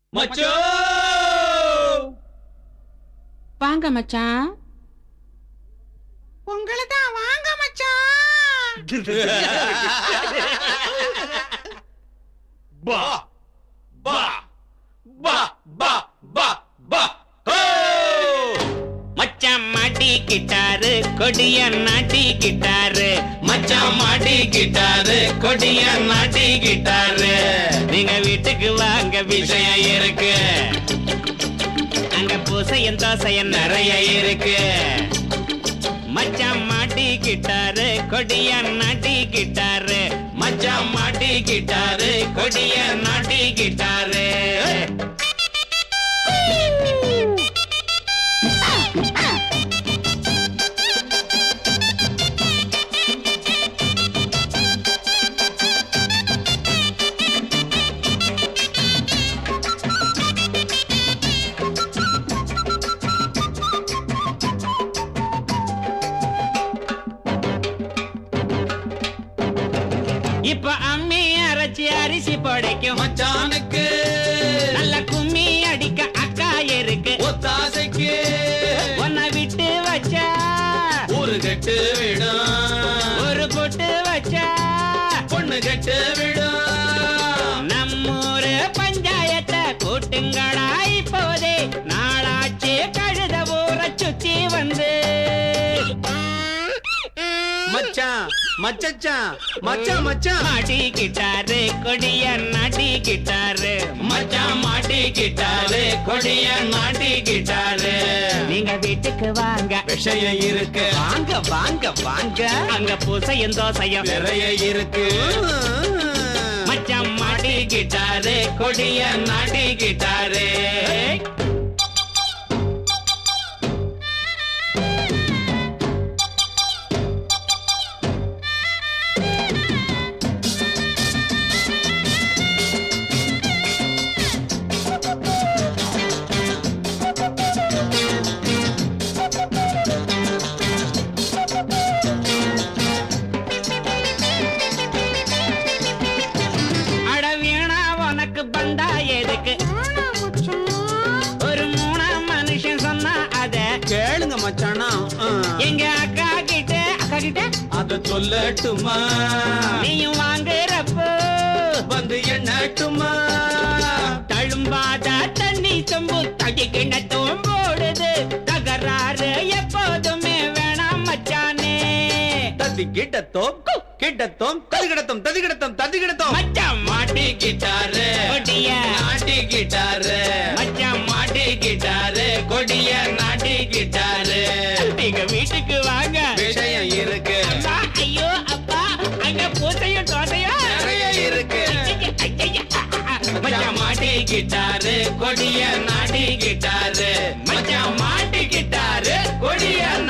மச்சோ வாங்க மச்சான் உங்களை தான் வாங்க மச்சான் பா பா பா பா பா பா ஹோ! மச்சான் மாட்டிக்கிட்டாரு கொடிய நாட்டிக்கிட்டாரு மச்சான் மாட்டிக்கிட்டாரு கொடிய நாட்டிக்கிட்டாரு நீங்க வீட்டுக்கு வாங்க விஷயம் இருக்கு அங்க பூசையும் தோசையும் நிறைய இருக்கு மச்சான் மாட்டிக்கிட்டாரு கொடிய நாட்டிக்கிட்டாரு மச்சான் மாட்டிக்கிட்டாரு கொடிய நாட்டிக்கிட்டாரு இப்ப அம்மி அரைச்சி அரிசி படைக்கும் மச்சானுக்கு நல்ல கும்மி அடிக்க அக்கா இருக்கு ஒத்தாசைக்கு உன்னை விட்டு வச்சா ஊரு கட்டு விடும் ஒரு பொட்டு வச்சா பொண்ணு கட்டு விடும் நம்மூரு பஞ்சாயத்தை கூட்டுங்களா இப்போதே நாளாச்சு கழுத ஊற சுத்தி வந்து மச்சான் மச்சான் மச்சான் மச்சான் மாட்டிக்கிட்டாரு கொடிய நாட்டிக்கிட்டாரு மச்சான் மாட்டிக்கிட்டாரு கொடிய நாட்டிக்கிட்டாரு நீங்க வீட்டுக்கு வாங்க விஷயம் இருக்கு வாங்க வாங்க வாங்க அங்க பூசையும் தோசையும் நிறைய இருக்கு மச்சான் மாட்டிக்கிட்டாரு கொடிய நாட்டிக்கிட்டாரு அட வீணா உனக்கு பண்டா எதுக்கு ஆனா மச்சான் ஒரு மூணா மனுஷன் சொன்னா அத கேளுங்க மச்சானா எங்க அக்கா கிட்ட அக்கா கிட்ட அத சொல்லட்டுமா நீயும் வாங்குறப்போ வந்து எண்ணட்டுமா தழும்பாத தண்ணி சொம்பு தடி கிணத்தும் போடுது தகராறு எப்போதுமே வேணாம் மச்சானே தத்தி கிட்டத்தோம் கிட்டத்தோம் ததிகிடத்தோம் ததிகிடத்தோம் ததிகிடத்தோம் மச்சான் மாட்டிக்கிட்டாரு கொடிய நாட்டிக்கிட்டாரு மச்சான் மாட்டிக்கிட்டாரு கொடிய நாட்டிக்கிட்டாரு நீங்க வீட்டுக்கு வாங்க விஷயம் இருக்கு அம்மா, ஐயோ அப்பா அங்க பூசையும் தோசையும் நிறைய இருக்கு ஐயைய, மச்சான் மாட்டிக்கிட்டாரு கொடிய நாட்டிக்கிட்டாரு மச்சான் மாட்டிக்கிட்டாரு கொடிய